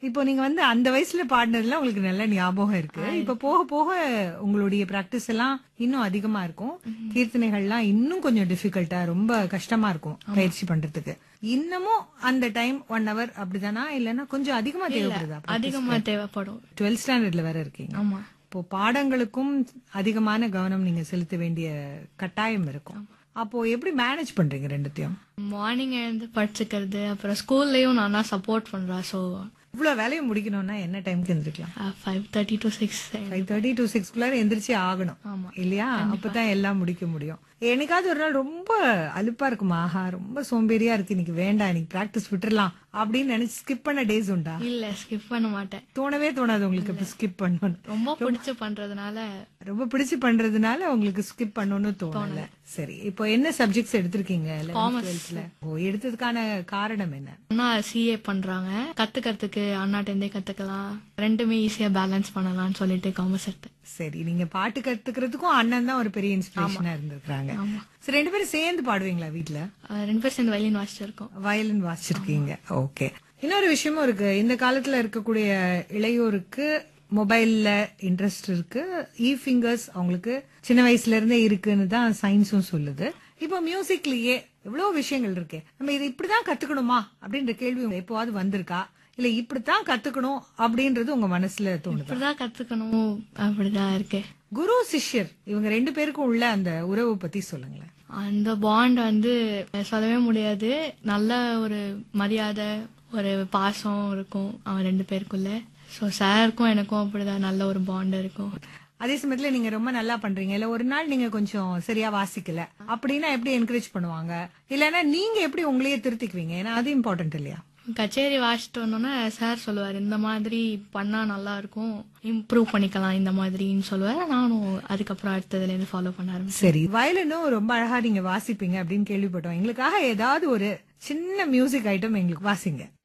இப்போ நீங்க வந்து அந்த வயசுல பாடினதுலாம் உங்களுக்கு நல்ல ஞாபகம் இருக்கு இப்ப போக போக உங்களுடைய பிராக்டிஸ் எல்லாம் இன்னும் அதிகமா இருக்கும் கீர்த்தனைகள்லாம் இன்னும் கொஞ்சம் டிஃபிகல்ட்டா ரொம்ப கஷ்டமா இருக்கும் பயிற்சி பண்றதுக்கு இன்னமும் அந்த டைம் ஒன் ஹவர் அப்படிதானா இல்லைன்னா கொஞ்சம் அதிகமா தேவைப்படுதா அதிகமா தேவைப்படும் டுவெல்த் ஸ்டாண்டர்ட்ல வேற இருக்கீங்க ஆமா இப்போ பாடங்களுக்கும் அதிகமான கவனம் நீங்க செலுத்த வேண்டிய கட்டாயம் இருக்கும் அப்போ எப்படி மேனேஜ் பண்றீங்க ரெண்டுத்தையும் மார்னிங் எழுந்து படிச்சுக்கிறது அப்புறம் ஸ்கூல்லயும் நான் தான் சப்போர்ட் பண்றேன் ஸோ இவ்வளவு வேலையை முடிக்கணும்னா என்ன டைம்க்கு எந்திரிக்கலாம் five thirty to six five thirty to சிக்ஸ்க்குள்ளார எந்திரிச்சு ஆகணும் ஆமா. இல்லையா அப்பதான் எல்லாம் முடிக்க முடியும் என்னைக்காவது ஒரு நாள் ரொம்ப அலுப்பா இருக்குமா ஆஹா ரொம்ப சோம்பேறியா இருக்கு இன்னைக்கு வேண்டாம் இன்னைக்கு பிராக்டிஸ் விட்டுறலாம் அப்படின்னு நினைச்சு ஸ்கிப் பண்ண டேஸ் உண்டா இல்ல ஸ்கிப் பண்ண மாட்டேன் தோணவே தோணாது உங்களுக்கு ஸ்கிப் பண்ணணும் ரொம்ப பிடிச்சு பண்றதுனால ரொம்ப பிடிச்சு பண்றதுனால உங்களுக்கு ஸ்கிப் பண்ணணும்னு தோணல சரி இப்போ என்ன சப்ஜெக்ட்ஸ் எடுத்திருக்கீங்க 11th, 12th ல? ஓ எடுத்ததுக்கான காரணம் என்ன அண்ணா சிஏ பண்றாங்க கத்துக்கிறதுக்கு அண்ணாட்டேந்தே கத்துக்கலாம் ரெண்டுமே ஈஸியா பேலன்ஸ் பண்ணலாம்னு சொல்லிட்டு காமர்ஸ் எடுத்தேன் சரி நீங்க பாட்டு கத்துக்கிறதுக்கும் அண்ணன் தான் ஒரு பெரிய இன்ஸ்பிரேஷனா இருந்திருக்காங்க சரி ரெண்டு பேரும் சேர்ந்து பாடுவீங்களா வீட்ல அஹ் ரெண்டு பேர் சேர்ந்து வயலின் வாசிச்சிருக்கோம் வயலின் வாசிச்சிருக்கீங்க ஓகே இன்னொரு விஷயமும் இருக்கு இந்த காலத்துல இருக்கக்கூடிய இளையோருக்கு மொபைல்ல இன்ட்ரெஸ்ட் இருக்கு இ ஃபிங்கர்ஸ் அவங்களுக்கு சின்ன வயசுல இருந்தே இருக்குன்னு தான் சயின்ஸும் சொல்லுது இப்போ மியூசிக்லயே எவ்வளவு விஷயங்கள் இருக்கு நம்ம இதை இப்படிதான் கத்துக்கணுமா அப்படின்ற கேள்வி உங்களுக்கு எப்போவாது வந்திருக்கா இல்ல இப்படித்தான் கத்துக்கணும் அப்படின்றது உங்க மனசுல தோணுதா இப்படிதான் கத்துக்கணும் அப்படிதான் இருக்கு குரு சிஷ்யர் இவங்க ரெண்டு பேருக்கும் உள்ள அந்த உறவு பத்தி சொல்லுங்களேன் அந்த பாண்ட் வந்து சொல்லவே முடியாது நல்ல ஒரு மரியாதை ஒரு பாசம் இருக்கும் அவன் ரெண்டு பேருக்குள்ள ஸோ சாருக்கும் எனக்கும் அப்படிதான் நல்ல ஒரு பாண்ட் இருக்கும் அதே சமயத்துல நீங்க ரொம்ப நல்லா பண்றீங்க இல்ல ஒரு நாள் நீங்க கொஞ்சம் சரியா வாசிக்கல அப்படின்னா எப்படி என்கரேஜ் பண்ணுவாங்க இல்லைன்னா நீங்க எப்படி உங்களையே திருத்திக்குவீங்க ஏன்னா அது இம்பார்ட்டன்ட் இல்லையா கச்சேரி வாசிட்டு வந்தோன்னே சார் சொல்லுவார் இந்த மாதிரி பண்ணா நல்லா இருக்கும் இம்ப்ரூவ் பண்ணிக்கலாம் இந்த மாதிரின்னு சொல்லுவார் நானும் அதுக்கப்புறம் அடுத்ததுல இருந்து ஃபாலோ பண்ண ஆரம்பிச்சேன் சரி வயலினும் ரொம்ப அழகா நீங்க வாசிப்பீங்க அப்படின்னு கேள்விப்பட்டோம் எங்களுக்காக ஏதாவது ஒரு சின்ன மியூசிக் ஐட்டம் எங்களுக்கு வாசிங்க